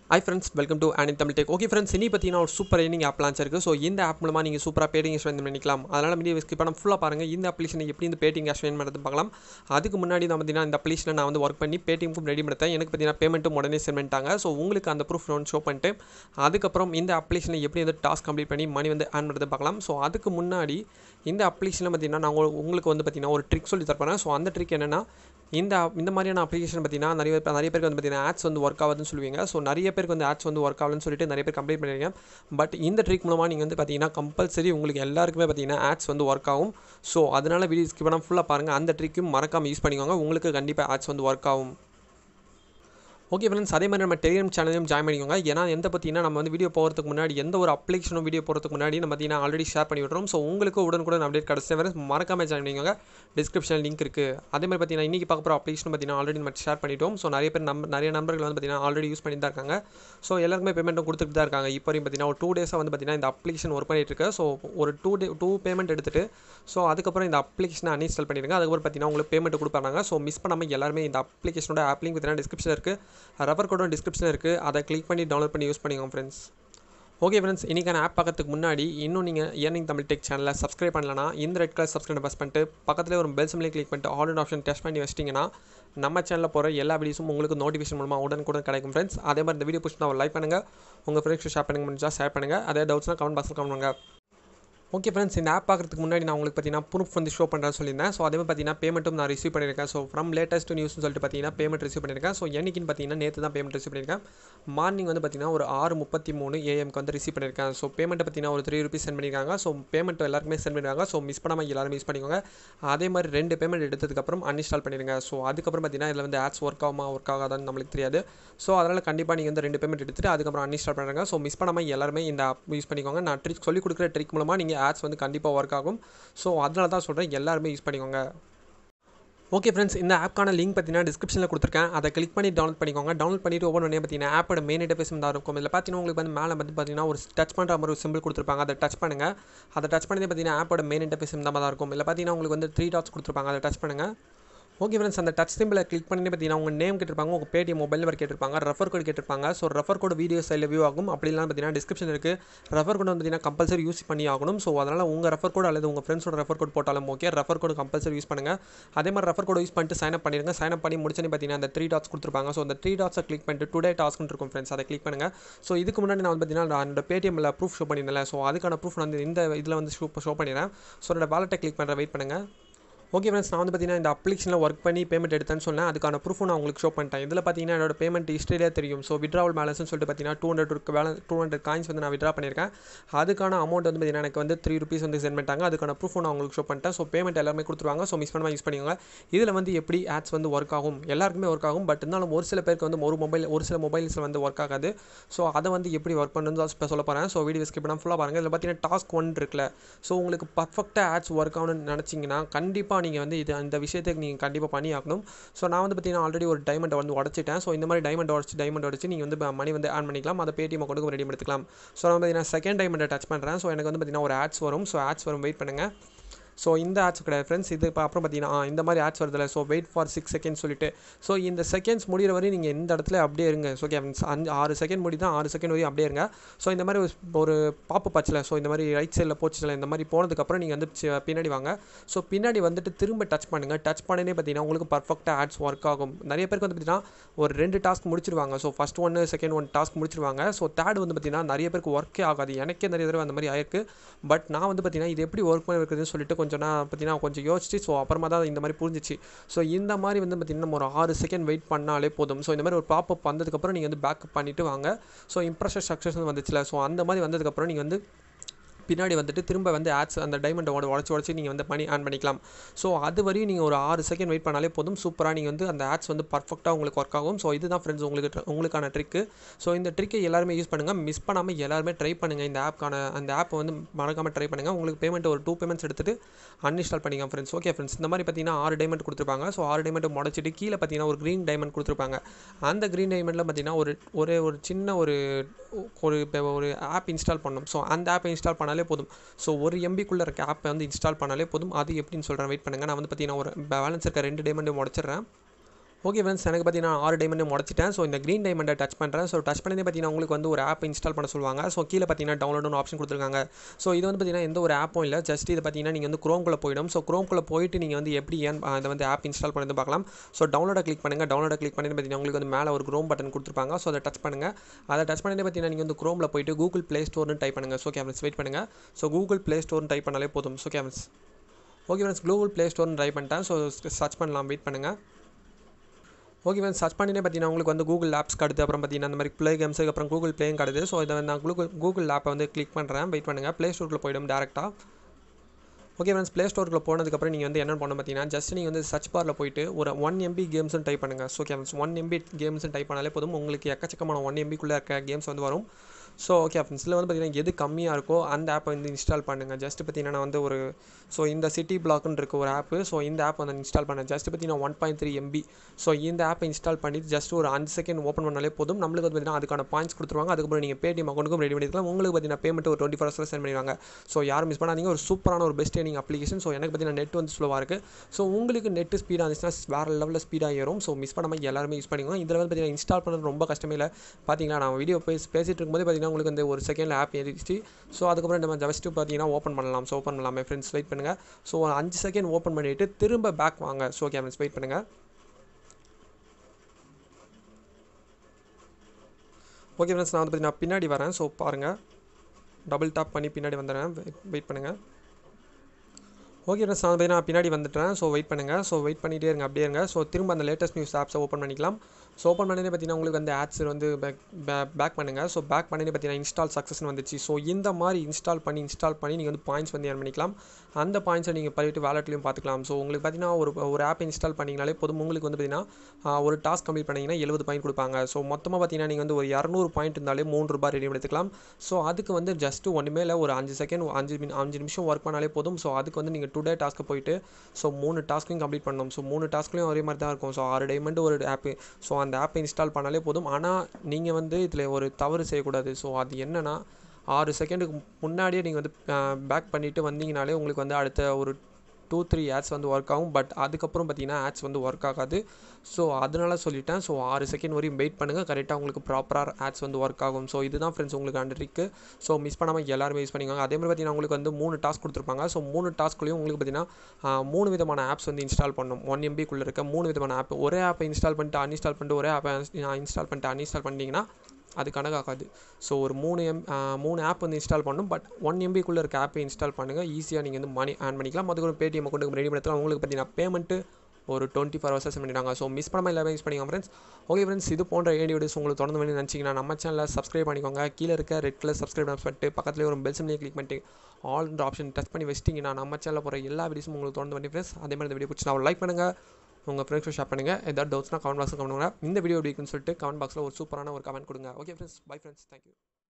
high friends welcome to அனின் Tamil tech okay friends இனி பார்த்தீங்கன்னா ஒரு சூப்பர் ஏர்னிங் ஆப் லான்ச் இருக்குது ஸோ இந்த ஆப் மூலமாக நீங்கள் சூப்பராக பேட்டிங் ஸ்பெண்ட் பண்ணிக்கலாம் அதனால் மீடியோ ஸ்கிப் பண்ண ஃபுல்லாக பாருங்கள் இந்த அப்ளிகேஷனை எப்படி இந்த பேட்டிங் ஸ்பெண்ட் பண்ணுறது பார்க்கலாம் அதுக்கு முன்னாடி நான் பார்த்தீங்கன்னா இந்த அப்ளிகேஷனை நான் வந்து ஒர்க் பண்ணி பேடிஎம்க்கும் ரெடி பண்ணேன் எனக்கு பார்த்தீங்கன்னா பேமெண்ட்டும் உடனே சென்ட் பண்ணிட்டாங்க ஸோ உங்களுக்கு அந்த ப்ரூஃப் ஒன்று ஷோ பண்ணிட்டு அதுக்கப்புறம் இந்த அப்ளிகேஷனை எப்படி வந்து டாஸ்க் கம்ப்ளீட் பண்ணி மணி வந்து ஏர்ன் பண்ணுறது பார்க்கலாம் ஸோ அதுக்கு முன்னாடி இந்த அப்ளிகேஷனில் பார்த்தீங்கன்னா நான் உங்களுக்கு- உங்களுக்கு வந்து பார்த்தீங்கன்னா ஒரு ட்ரிக் சொல்லி தரப்போகிறேன் ஸோ அந்த ட்ரிக் என்னென்னா இந்த இந்த மாதிரியான அப்ளிகேஷன் பார்த்தீங்கன்னா நிறைய பேர் நிறைய பேருக்கு வந்து பார்த்தீங்கன்னா ஆட்ஸ் வந்து ஒர்க் ஆகுதுன்னு சொல்லுவீங்க ஸோ நிறைய பேருக்கு வந்து ஆட்ஸ் வந்து ஒர்க் ஆகலன்னு சொல்லிட்டு நிறைய பேர் கம்ப்ளைண்ட் பண்ணுவீங்க பட் இந்த ட்ரிக் மூலமாக நீங்கள் வந்து பார்த்தீங்கன்னா கம்பல்சரி உங்களுக்கு எல்லாருக்குமே பார்த்தீங்கன்னா ஆட்ஸ் வந்து ஒர்க் ஆகும் ஸோ அதனால் வீடியோ ஸ்கிப் பண்ணால் ஃபுல்லாக பாருங்கள் அந்த ட்ரிக்கும் மறக்காமல் யூஸ் பண்ணிக்கோங்க உங்களுக்கு கண்டிப்பாக ஆட்ஸ் வந்து ஒர்க் ஆகும் ஓகே ஃப்ரெண்ட்ஸ் அதே மாதிரி நம்ம டெலிகிராம் சேனலையும் ஜாயின் பண்ணிக்கோங்க ஏன்னா எந்த பார்த்தீங்கன்னா நம்ம வந்து வீடியோ போகிறதுக்கு முன்னாடி எந்த ஒரு அப்ளிகேஷனும் வீடியோ போகிறதுக்கு முன்னாடி நம்ம பார்த்தீங்கன்னா ஆல்ரெடி ஷேர் பண்ணி விட்றோம் ஸோ உங்களுக்கு உடனுக்குடன் அப்டேட் கிடச்சி வர மறக்காமல் ஜாயின் பண்ணிக்கோங்க டிஸ்கிரிப்ஷன் லிங்க் இருக்குது அதே மாதிரி பார்த்தீங்கன்னா இன்றைக்கி பார்க்க போகிற அப்ளிகேஷன் பார்த்தீங்கன்னா ஆல்ரெடி நம்ம ஷேர் பண்ணிட்டோம் ஸோ நிறைய பேர் நம்ம நிறைய நம்பர்கள் வந்து பார்த்தீங்கன்னா ஆல்ரெடி யூஸ் பண்ணி தான் இருக்காங்க ஸோ எல்லாருக்குமே பேமெண்ட்டும் கொடுத்துட்டு தான் இருக்காங்க இப்போ வரையும் பார்த்தீங்கன்னா ஒரு டூ டேஸாக வந்து பார்த்தீங்கன்னா இந்த அப்ளிகேஷன் ஒர்க் பண்ணிட்டு இருக்கு ஸோ ஒரு டூ டே டூ பேமெண்ட் எடுத்துட்டு ஸோ அதுக்கப்புறம் இந்த அப்ளிகேஷனை அன்இன்ஸ்டால் பண்ணிடுங்க அதுக்கப்புறம் பார்த்தீங்கன்னா உங்களுக்கு பேமெண்ட் கொடுப்பாங்க ஸோ மிஸ் பண்ணாமல் எல்லாருமே இந்த அப்ளிகேஷனோட ஆப் லிங்க் பார்த்தீங்கன்னா டிஸ்கிரிப்ஷன் இருக்குது ரப்பர் கோடும் டிஸ்கிரிப்ஷன் இருக்குது அதை கிளிக் பண்ணி டவுன்லோட் பண்ணி யூஸ் பண்ணிக்கோங்க ஃப்ரெண்ட்ஸ் ஓகே ஃப்ரெண்ட்ஸ் இன்றைக்கான ஆப் பார்க்கறதுக்கு முன்னாடி இன்னும் நீங்கள் ஏர்னிங் தமிழ் டெக் சேனலை சப்ஸ்கிரைப் பண்ணலனா இந்த ரெட் கலர் சப்ஸ்கிரைப் ப்ரெஸ் பண்ணிட்டு பக்கத்தில் ஒரு பெல் சிம்லையும் கிளிக் பண்ணிட்டு ஆல் ஆப்ஷன் டெஸ்ட் பண்ணி வச்சிட்டிங்கன்னா நம்ம சேனலில் போகிற எல்லா வீடியோஸும் உங்களுக்கு நோட்டிஃபிகேஷன் மூலமாக உடனுக்குடன் கிடைக்கும் ஃப்ரெண்ட்ஸ் அதே மாதிரி இந்த வீடியோ பிடிச்சினா ஒரு லைக் பண்ணுங்கள் உங்கள் ஃப்ரெண்ட்ஸ் ஷேர் பண்ணுங்க முடிஞ்சா ஷேர் பண்ணுங்கள் அதே டவுட்ஸ்னால் கமெண்ட் பாக்ஸில் கமெண்ட் பண்ணுங்கள் ஓகே ஃப்ரெண்ட்ஸ் இந்த ஆப் பார்க்குறதுக்கு முன்னாடி நான் உங்களுக்கு பார்த்தீங்கன்னா ப்ரூஃப் வந்து ஷோ பண்ணுறேன்னு சொல்லியிருந்தேன் ஸோ அதே மாதிரி பார்த்தீங்கன்னா பேமெண்ட்டும் நான் ரிசீவ் பண்ணியிருக்கேன் ஸோ ஃப்ரம் லேட்டஸ்ட் நியூஸ்னு சொல்லிட்டு பார்த்தீங்கன்னா பேமெண்ட் ரிசீவ் பண்ணியிருக்கேன் ஸோ என்னைக்குன்னு பார்த்தீங்கன்னா நேற்று தான் பேமெண்ட் ரிசீவ் பண்ணியிருக்கேன் மார்னிங் வந்து பார்த்தீங்கன்னா ஒரு ஆறு முப்பத்தி மூணு ஏஎம்க்கு வந்து ரிசீவ் பண்ணியிருக்கேன் ஸோ பேமெண்ட்டை பார்த்தீங்கன்னா ஒரு த்ரீ ருபீஸ் சென்ட் பண்ணியிருக்காங்க ஸோ பேமெண்ட் எல்லாருக்குமே சென்ட் பண்ணியிருக்காங்க ஸோ மிஸ் பண்ணாமல் எல்லாருமே யூஸ் பண்ணிக்கோங்க அதே மாதிரி ரெண்டு பேமெண்ட் எடுத்ததுக்கப்புறம் அன்இன்ஸ்டால் பண்ணிடுங்க ஸோ அதுக்கப்புறம் பார்த்தீங்கன்னா இதில் வந்து ஆட்ஸ் ஒர்க் ஆகுமா ஒர்க் ஆகாதான்னு நம்மளுக்கு தெரியாது ஸோ அதனால் கண்டிப்பாக நீங்கள் வந்து ரெண்டு பேமெண்ட் எடுத்துட்டு அதுக்கப்புறம் அன்இன்ஸ்டால் பண்ணுறாங்க ஸோ மிஸ் பண்ணாமல் எல்லாருமே இந்த ஆப் யூஸ் பண்ணிக்கோங்க நான் ட்ரிக் சொல்லி கொடுக்குற ட்ரிக் மூலமாக நீங்கள் ஆட்ஸ் வந்து கண்டிப்பாக ஒர்க் ஆகும் ஸோ அதனால தான் சொல்கிறேன் எல்லாருமே யூஸ் பண்ணிக்கோங்க ஓகே ஃப்ரெண்ட்ஸ் இந்த ஆப்க்கான லிங்க் பார்த்தீங்கன்னா டிஸ்கிரிப்ஷனில் கொடுத்துருக்கேன் அதை கிளிக் பண்ணி டவுன்லோட் பண்ணிக்கோங்க டவுன்லோட் பண்ணிட்டு ஒவ்வொரு உடனே பார்த்தீங்கன்னா ஆப்போட மெயின் இன்டர்ஃபேஸ் தான் இருக்கும் இதில் பார்த்தீங்கன்னா உங்களுக்கு வந்து மேலே வந்து பார்த்தீங்கன்னா ஒரு டச் பண்ணுற மாதிரி ஒரு சிம்பிள் கொடுத்துருப்பாங்க அதை டச் பண்ணுங்கள் அதை டச் பண்ணி பார்த்தீங்கன்னா ஆப்போட மெயின் இன்டர்ஃபேஸ் இந்த மாதிரி தான் இருக்கும் இல்லை பார்த்தீங்கன்னா உங்களுக்கு வந்து த்ரீ டாட்ஸ் கொடுத்துருப்பாங்க அதை டச் பண்ணுங்கள் ஓகே ஃப்ரெண்ட்ஸ் அந்த டச் சிம்பிளை கிளிக் பண்ணி பார்த்தீங்கன்னா உங்கள் நேம் கேட்டிருப்பாங்க உங்கள் பேடிஎம் மொபைல் நம்பர் கேட்டிருப்பாங்க ரெஃபர் கோட் கேட்டிருப்பாங்க ஸோ ரெஃபர் கோட் வீடியோ சைடில் வியூ ஆகும் அப்படிலாம் பார்த்தீங்கன்னா டிஸ்கிரிப்ஷன் இருக்குது ரெஃபர் கோட் வந்து பார்த்தீங்கன்னா கம்பல்சரி யூஸ் பண்ணி ஆகணும் ஸோ அதனால் உங்கள் ரெஃபர் கோட் அல்லது உங்கள் ஃப்ரெண்ட்ஸோட ரெஃபர் கோட் போட்டாலும் okay refer code compulsory use பண்ணுங்கள் அதே மாதிரி ரெஃபர் கோட் யூஸ் பண்ணிட்டு சைன் அப் பண்ணிடுங்க சைன் அப் பண்ணி முடிச்சோன்னு பார்த்தீங்கன்னா அந்த த்ரீ டாட்ஸ் கொடுத்துருப்பாங்க ஸோ அந்த த்ரீ டாட்ஸை கிளிக் பண்ணிட்டு டுடே டாஸ்க்னு இருக்கும் ஃப்ரெண்ட்ஸ் அதை கிளிக் பண்ணுங்கள் ஸோ இதுக்கு முன்னாடி நான் வந்து பார்த்தீங்கன்னா நான் என்னோட பேடிஎம்மில் ப்ரூஃப் ஷோ பண்ணியிருந்தேன் ஸோ அதுக்கான ப்ரூஃப் நான் வந்து இந்த இதில் வந்து ஷோ ஷோ பண்ணிடுறேன் ஸோ என்னோட வாலெட்டை கிளிக் பண்ணுறேன் வெயிட் பண்ணுங்கள் ஓகே ஃப்ரெண்ட்ஸ் நான் வந்து பார்த்தீங்கன்னா இந்த அப்ளிகேஷனில் ஒர்க் பண்ணி பேமெண்ட் எடுத்தேன்னு சொன்னேன் அதுக்கான ப்ரூஃபும் நான் உங்களுக்கு ஷோ பண்ணிட்டேன் இதில் பார்த்தீங்கன்னா என்னோட பேமெண்ட் ஹிஸ்ட்ரியிலே தெரியும் ஸோ விட்ராவல் பேலன்ஸ்னு சொல்லிட்டு பார்த்தீங்கன்னா two hundred balance two hundred coins வந்து நான் விட்ரா பண்ணியிருக்கேன் அதுக்கான அமௌண்ட் வந்து பார்த்தீங்கன்னா எனக்கு வந்து த்ரீ ருபீஸ் வந்து சென்ட் பண்ணிட்டாங்க அதுக்கான ப்ரூஃபும் நான் உங்களுக்கு ஷோ பண்ணிட்டேன் ஸோ பேமெண்ட் எல்லாமே கொடுத்துருவாங்க ஸோ மிஸ் பண்ணாமல் யூஸ் பண்ணிக்கோங்க இதில் வந்து எப்படி ஆட்ஸ் வந்து ஒர்க் ஆகும் எல்லாருக்குமே ஒர்க் ஆகும் பட் இருந்தாலும் ஒரு சில பேருக்கு வந்து ஒரு மொபைல் ஒரு சில மொபைல்ஸில் வந்து ஒர்க் ஆகாது ஸோ அதை வந்து எப்படி ஒர்க் பண்ணுறது தான் சொல்ல போகிறேன் ஸோ வீடியோ ஸ்கிப் பண்ணால் ஃபுல்லாக பாருங்கள் இதில் பார்த்தீங்கன்னா டாஸ்க் ஒன் இருக்குல்ல ஸோ உங்களுக்கு பர்ஃபெக்டாக ஆட்ஸ் ஒர்க் ஆகணும்னு நினச்சிங்கன்னா கண்டிப்பாக நீங்கள் வந்து இது அந்த விஷயத்துக்கு நீங்கள் கண்டிப்பாக பண்ணி ஆகணும் ஸோ நான் வந்து பார்த்தீங்கன்னா ஆல்ரெடி ஒரு டைமண்டை வந்து உடச்சிட்டேன் ஸோ இந்த மாதிரி டைமண்ட் உடச்சி டைமண்ட் உடச்சி நீங்கள் வந்து மணி வந்து ஆன் பண்ணிக்கலாம் அதை பேடிஎம் அக்கௌண்ட்டுக்கு ரெடி எடுத்துக்கலாம் ஸோ நான் பார்த்தீங்கன்னா செகண்ட் டைமண்டை டச் பண்ணுறேன் ஸோ எனக்கு வந்து பார்த்தீங்கன்னா ஒரு ஆட்ஸ் வரும் ஸோ ஆட்ஸ் வரும் வெயிட் பண்ணுங்கள் ஸோ இந்த ஆட்ஸ் கிடையாது ஃப்ரெண்ட்ஸ் இது இப்போ அப்புறம் பார்த்தீங்கன்னா ஆ, இந்த மாதிரி ஆட்ஸ் வருதுல so wait for six seconds சொல்லிட்டு ஸோ இந்த செகண்ட்ஸ் முடிகிற வரையும் நீங்கள் இந்த இடத்துல அப்படியே இருங்க ஸோ ஓகே அஞ்சு ஆறு செகண்ட் முடி தான் ஆறு செகண்ட் வரையும் அப்படியே இருங்க ஸோ இந்த மாதிரி ஒரு- ஒரு பாப்பு பச்சில் ஸோ இந்த மாதிரி ரைட் சைடில் போச்சுல இந்த மாதிரி போனதுக்கப்புறம் நீங்கள் வந்து சி- பின்னாடி வாங்க ஸோ பின்னாடி வந்துட்டு திரும்ப டச் பண்ணுங்கள் டச் பண்ணனே பார்த்தீங்கன்னா உங்களுக்கு பர்ஃபெக்டாக ஆட்ஸ் ஒர்க் ஆகும் நிறைய பேருக்கு வந்து பார்த்தீங்கன்னா ஒரு ரெண்டு டாஸ்க் முடிச்சிருவாங்க ஸோ ஃபஸ்ட் ஒன்று செகண்ட் ஒன் டாஸ்க் முடிச்சிருவாங்க ஸோ தேர்ட் வந்து பார்த்தீங்கன்னா நிறைய பேருக்கு ஒர்க்கே ஆகாது எனக்கே நிறைய தடவை அந்த மாதிரி ஆயிருக்கு பட் நான் வந்து பார்த்தீங்கன்னா இது எப்படி ஒர்க் பண்ணி இருக்குதுன்னு சொல்லிட்டு கொஞ்சம் நான் பார்த்தீங்கன்னா கொஞ்சம் யோசிச்சு ஸோ அப்புறமா தான் இந்த மாதிரி புரிஞ்சிச்சு ஸோ இந்த மாதிரி வந்து பார்த்தீங்கன்னா நம்ம ஒரு ஆறு செகண்ட் வெயிட் பண்ணாலே போதும் ஸோ இந்த மாதிரி ஒரு பாப்பப் வந்ததுக்கப்புறம் நீங்கள் வந்து பேக்கப் பண்ணிவிட்டு வாங்க ஸோ இம்ப்ரெஷன் சக்ஸஸ் வந்துச்சுல ஸோ அந்த மாதிரி வந்ததுக்கப்புறம் நீங்கள் வந்து பின்னாடி வந்துட்டு திரும்ப வந்து ஆட்ஸ் அந்த டைமண்டை உடச்சி உடச்சி நீங்கள் வந்து மணி ஆன் பண்ணிக்கலாம் ஸோ அது வரையும் நீங்கள் ஒரு ஆறு செகண்ட் வெயிட் பண்ணாலே போதும் சூப்பராக நீங்கள் வந்து அந்த ஆட்ஸ் வந்து பர்ஃபெக்டாக உங்களுக்கு ஒர்க் ஆகும் ஸோ இதுதான் ஃப்ரெண்ட்ஸ் உங்களுக்கு tr- உங்களுக்கான ட்ரிக்கு ஸோ இந்த ட்ரிக்கை எல்லாருமே யூஸ் பண்ணுங்கள் மிஸ் பண்ணாமல் எல்லாருமே ட்ரை பண்ணுங்கள் இந்த ஆப்க்கான அந்த ஆப்பை வந்து மறக்காமல் ட்ரை பண்ணுங்கள் உங்களுக்கு பேமெண்ட் ஒரு டூ பேமெண்ட்ஸ் எடுத்துட்டு அன்இன்ஸ்டால் பண்ணிக்கலாம் ஃப்ரெண்ட்ஸ் ஓகே ஃப்ரெண்ட்ஸ் இந்த மாதிரி பார்த்தீங்கன்னா ஆறு டைமண்ட் கொடுத்துருப்பாங்க ஸோ ஆறு டைமண்ட் முடச்சிட்டு கீழே பார்த்தீங்கன்னா ஒரு க்ரீன் டைமண்ட் கொடுத்துருப்பாங்க அந்த க்ரீன் டைமண்டில் பார்த்தீங்கன்னா ஒரு ஒரே ஒரு சின்ன ஒரு ஒரு இப்போ ஒரு ஆப் இன்ஸ்டால் பண்ணணும் ஸோ அந்த ஆப்பை இன்ஸ்டால் பண்ணாலே போதும் ஸோ ஒரு எம்பிக்குள்ளே இருக்க ஆப்பை வந்து இன்ஸ்டால் பண்ணாலே போதும் அது எப்படின்னு சொல்கிறேன் வெயிட் பண்ணுங்கள் நான் வந்து பார்த்தீங்கன்னா ஒரு பேலன்ஸ் இருக்க ரெண்டு டைமண்டையும் உடச்சிடுறேன் ஓகே ஃப்ரெண்ட்ஸ் எனக்கு பார்த்தீங்கன்னா ஆறு டைமண்ட் முடிச்சிட்டேன் ஸோ இந்த க்ரீன் டைமண்டை டச் பண்ணுறேன் ஸோ டச் பண்ணி பார்த்தீங்கன்னா உங்களுக்கு வந்து ஒரு ஆப் இன்ஸ்டால் பண்ண சொல்லுவாங்க ஸோ கீழே பார்த்தீங்கன்னா டவுன்லோடுன்னு ஆப்ஷன் கொடுத்துருக்காங்க ஸோ இது வந்து பார்த்தீங்கன்னா எந்த ஒரு ஆப்பும் இல்லை ஜஸ்ட் இது பார்த்தீங்கன்னா நீங்கள் வந்து குரோம்குள்ளே போயிடும் ஸோ குரோம்குள்ளே போயிட்டு நீங்கள் வந்து எப்படி ஏன் அதை வந்து ஆப் இன்ஸ்டால் பண்ணி பார்க்கலாம் ஸோ டவுன்லோட கிளிக் பண்ணுங்கள் டவுன்லோட கிளிக் பண்ணி பார்த்தீங்கன்னா உங்களுக்கு வந்து மேலே ஒரு குரோம் பட்டன் கொடுத்துருப்பாங்க ஸோ அதை டச் பண்ணுங்கள் அதை டச் பண்ணி பார்த்தீங்கன்னா நீங்கள் வந்து குரோமில் போயிட்டு கூகுள் ப்ளே ஸ்டோர்னு டைப் பண்ணுங்கள் ஸோ கேமரஸ் வெயிட் பண்ணுங்கள் ஸோ கூகுள் ப்ளே ஸ்டோர்னு டைப் பண்ணாலே போதும் so gamers okay friends Google Play ஸ்டோர்னு ட்ரை பண்ணிட்டேன் ஸோ சர்ச் பண்ணலாம் வெயிட் பண்ணுங்கள் ஓகே ஃப்ரெண்ட்ஸ் சர்ச் பண்ணினே பார்த்தீங்கன்னா உங்களுக்கு வந்து கூகுள் ஆப்ஸ் கடுது அப்புறம் பார்த்தீங்கன்னா அந்த மாதிரி ப்ளே கேம்ஸுக்கு அப்புறம் கூகுள் ப்ளேயும் கடுது ஸோ இதை நான் கூகுள் கூகுள் ஆப்பை வந்து கிளிக் பண்ணுறேன் வெயிட் பண்ணுங்கள் ப்ளே ஸ்டோரில் போய்டும் டேரெக்டாக ஓகே ஃப்ரெண்ட்ஸ் ப்ளே ஸ்டோரில் போனதுக்கப்புறம் நீங்கள் வந்து என்ன பண்ணணும் பார்த்தீங்கன்னா ஜஸ்ட் நீங்கள் வந்து சர்ச் பாரில் போயிட்டு ஒரு ஒன் எம்பி கேம்ஸ்னு டைப் பண்ணுங்கள் ஸோ கேம்ஸ் ஒன் எம்பி கேம்ஸ்னு டைப் பண்ணாலே போதும் உங்களுக்கு எக்கச்சக்கமான ஒன் எம்பிக்குள்ளே இருக்க கேம்ஸ் வந்து வரும் ஸோ ஓகே ஃப்ரெண்ட்ஸ் இதில் வந்து பார்த்தீங்கன்னா எது கம்மியாக இருக்கோ அந்த ஆப்பை வந்து இன்ஸ்டால் பண்ணுங்கள் ஜஸ்ட் பார்த்தீங்கன்னா வந்து ஒரு ஸோ இந்த சிட்டி பிளாக்னு இருக்க ஒரு ஆப்பு ஸோ இந்த ஆப் வந்து இன்ஸ்டால் பண்ணேன் ஜஸ்ட் பார்த்தீங்கன்னா one point three MB so இந்த ஆப்பை இன்ஸ்டால் பண்ணி ஜஸ்ட் ஒரு அஞ்சு செகண்ட் ஓப்பன் பண்ணாலே போதும் நம்மளுக்கு வந்து பார்த்தீங்கன்னா அதுக்கான பாயிண்ட்ஸ் கொடுத்துருவாங்க அதுக்கப்புறம் நீங்கள் பேடிஎம் அக்கௌண்ட்டுக்கும் ரெடி பண்ணிக்கலாம் உங்களுக்கு பார்த்தீங்கன்னா பேமெண்ட் ஒரு டுவெண்ட்டி ஃபோர் ஹவர்ஸில் சென்ட் பண்ணிடுவாங்க ஸோ யாரும் மிஸ் பண்ணாதீங்க ஒரு சூப்பரான ஒரு பெஸ்ட் ஏர்னிங் அப்ளிகேஷன் ஸோ எனக்கு பார்த்தீங்கன்னா நெட் வந்து ஸ்லோவாக இருக்குது ஸோ உங்களுக்கு நெட் ஸ்பீடாக இருந்துச்சுன்னா வேறு லெவலில் ஸ்பீடாக ஏறும் ஸோ மிஸ் பண்ணாமல் எல்லாருமே யூஸ் பண்ணிக்கோங்க இதில் வந்து பார்த்தீங்கன்னா இன்ஸ்டால் பண்ணுறது ரொம்ப கஷ்டமே இல்லை பார்த்தீங்களா நான் வீடியோ பேசி பேசிட்டு இருக்கும்போது பார்த்தீங்கன்னா உங்களுக்கு வந்து ஒரு செகண்டில் ஆப் ஏறிச்சு ஸோ அதுக்கப்புறம் நம்ம ஜஸ்ட்டு பார்த்தீங்கன்னா ஓப்பன் பண்ணலாம் ஸோ ஓப்பன் பண்ணலாம் ஃப்ரெண்ட்ஸ் வெயிட் பண்ணுங்கள் ஸோ ஒரு அஞ்சு செகண்ட் ஓப்பன் பண்ணிவிட்டு திரும்ப பேக் வாங்க ஸோ ஓகே ஃப்ரெண்ட்ஸ் வெயிட் பண்ணுங்கள் ஓகே ஃப்ரெண்ட்ஸ் நான் வந்து பார்த்தீங்கன்னா பின்னாடி வரேன் ஸோ பாருங்கள் டபுள் டாப் பண்ணி பின்னாடி வந்துடுறேன் வெயிட் பண்ணுங்கள் ஓகே ஃப்ரெண்ட்ஸ் நான் பார்த்தீங்கன்னா பின்னாடி வந்துட்டேன் ஸோ வெயிட் பண்ணுங்கள் ஸோ வெயிட் பண்ணிகிட்டே இருங்க அப்படியே இருங்க ஸோ திரும்ப அந்த லேட்டஸ்ட் நியூஸ் ஆப்ஸை ஓப்பன் பண்ணிக்கலாம் ஸோ ஓப்பன் பண்ணி பார்த்தீங்கன்னா உங்களுக்கு வந்து ஆட்ஸ் வந்து பேக் பேக் பண்ணுங்கள் ஸோ பேக் பண்ணி பார்த்தீங்கன்னா இன்ஸ்டால் சக்ஸஸ்னு வந்துச்சு ஸோ இந்த மாதிரி இன்ஸ்டால் பண்ணி இன்ஸ்டால் பண்ணி நீங்கள் வந்து பாயிண்ட்ஸ் வந்து ஏர்ன் பண்ணிக்கலாம் அந்த பாயிண்ட்ஸை நீங்கள் பண்ணிட்டு வேலட்லையும் பார்த்துக்கலாம் ஸோ உங்களுக்கு பார்த்தீங்கன்னா ஒரு ஒரு ஆப் இன்ஸ்டால் பண்ணிங்கனாலே போதும் உங்களுக்கு வந்து பார்த்தீங்கன்னா ஒரு டாஸ்க் கம்ப்ளீட் பண்ணிங்கன்னா எழுபது பாயிண்ட் கொடுப்பாங்க ஸோ மொத்தமாக பார்த்தீங்கன்னா நீங்கள் வந்து ஒரு இரநூறு பாயிண்ட் இருந்தாலே மூணு ரூபாய் ரெடி எடுத்துக்கலாம் ஸோ அதுக்கு வந்து ஜஸ்ட்டு ஒன்றுமே இல்லை ஒரு அஞ்சு செகண்ட் அஞ்சு மின் அஞ்சு நிமிஷம் ஒர்க் பண்ணாலே போதும் ஸோ அதுக்கு வந்து நீங்கள் டுடே டாஸ்க்கு போயிட்டு ஸோ மூணு டாஸ்க்கையும் கம்ப்ளீட் பண்ணணும் ஸோ மூணு டாஸ்க்லையும் ஒரே மாதிரி தான் இருக்கும் ஸோ ஆறு டைமண்ட் ஒரு ஆப்பு ஸோ அந்த ஆப்பை இன்ஸ்டால் பண்ணாலே போதும் ஆனால் நீங்கள் வந்து இதில் ஒரு தவறு செய்யக்கூடாது ஸோ அது என்னென்னா ஆறு செகண்டுக்கு முன்னாடியே நீங்கள் வந்து பேக் பண்ணிவிட்டு வந்தீங்கனாலே உங்களுக்கு வந்து அடுத்த ஒரு டூ த்ரீ ஆட்ஸ் வந்து ஒர்க் ஆகும் பட் அதுக்கப்புறம் பார்த்தீங்கன்னா ஆட்ஸ் வந்து ஒர்க் ஆகாது ஸோ அதனால சொல்லிட்டேன் ஸோ ஆறு செகண்ட் வரையும் வெயிட் பண்ணுங்கள் கரெக்டாக உங்களுக்கு ப்ராப்பராக ஆட்ஸ் வந்து ஒர்க் ஆகும் ஸோ இதுதான் ஃப்ரெண்ட்ஸ் உங்களுக்கு அந்த ட்ரிக்கு ஸோ மிஸ் பண்ணாமல் எல்லாருமே யூஸ் பண்ணிக்கோங்க அதே மாதிரி பார்த்தீங்கன்னா உங்களுக்கு வந்து மூணு டாஸ்க் கொடுத்துருப்பாங்க ஸோ மூணு டாஸ்க்லையும் உங்களுக்கு பார்த்தீங்கன்னா மூணு விதமான ஆப்ஸ் வந்து இன்ஸ்டால் பண்ணணும் ஒன் எம்பிக்குள்ளே இருக்க மூணு விதமான ஆப் ஒரே ஆப்பை இன்ஸ்டால் பண்ணிட்டு அன்இன்ஸ்டால் பண்ணிட்டு ஒரே ஆப்பை இன்ஸ்டால் பண்ணிட்டு அன்இன்ஸ்டால் பண்ணிட்டீங்கன்னா அது கணக்காகாது ஸோ ஒரு மூணு எம் மூணு ஆப் வந்து இன்ஸ்டால் பண்ணணும் பட் ஒன் எம்பிக்குள்ளே இருக்க ஆப்பை இன்ஸ்டால் பண்ணுங்கள் ஈஸியாக நீங்கள் வந்து மணி ஆன் பண்ணிக்கலாம் அதுக்கு ஒரு பேடிஎம் அக்கௌண்ட்டுக்கு ரெடி பண்ணலாம் உங்களுக்கு பார்த்தீங்கன்னா பேமெண்ட்டு ஒரு டுவெண்ட்டி ஃபோர் ஹவர்ஸஸ் பண்ணிட்டாங்க ஸோ மிஸ் பண்ணாமல் எல்லாமே யூஸ் பண்ணிக்கோங்க ஃப்ரெண்ட்ஸ் ஓகே ஃப்ரெண்ட்ஸ் இது போன்ற ஏடி வீடியோஸ் உங்களுக்கு தொடர்ந்து வேணும் நினச்சிங்கன்னா நம்ம சேனலில் சப்ஸ்கிரைப் பண்ணிக்கோங்க கீழே இருக்க ரெட் கலர் சப்ஸ்கிரைப் பண்ணிட்டு பக்கத்துலேயே ஒரு பெல் சிம்லேயே கிளிக் பண்ணிட்டு ஆல்ன்ற ஆப்ஷன் டச் பண்ணி வச்சிட்டிங்கன்னா நம்ம சேனலில் போகிற எல்லா வீடியோஸும் உங்களுக்கு தொடர்ந்து பண்ணி ஃப்ரெண்ட்ஸ் அதே மாதிரி இந்த வீடியோ பிடிச்சி நான் லைக் பண்ணுங்கள் உங்கள் ஃப்ரெண்ட்ஸும் ஷேர் பண்ணுங்கள் ஏதாவது டவுட்ஸ்னால் கமெண்ட் பாக்ஸில் கமெண்ட் பண்ணுங்கள் இந்த வீடியோ எப்படி இருக்குன்னு சொல்லிட்டு கமெண்ட் பாக்ஸில் ஒரு சூப்பரான ஒரு கமெண்ட் கொடுங்க okay friends bye friends thank you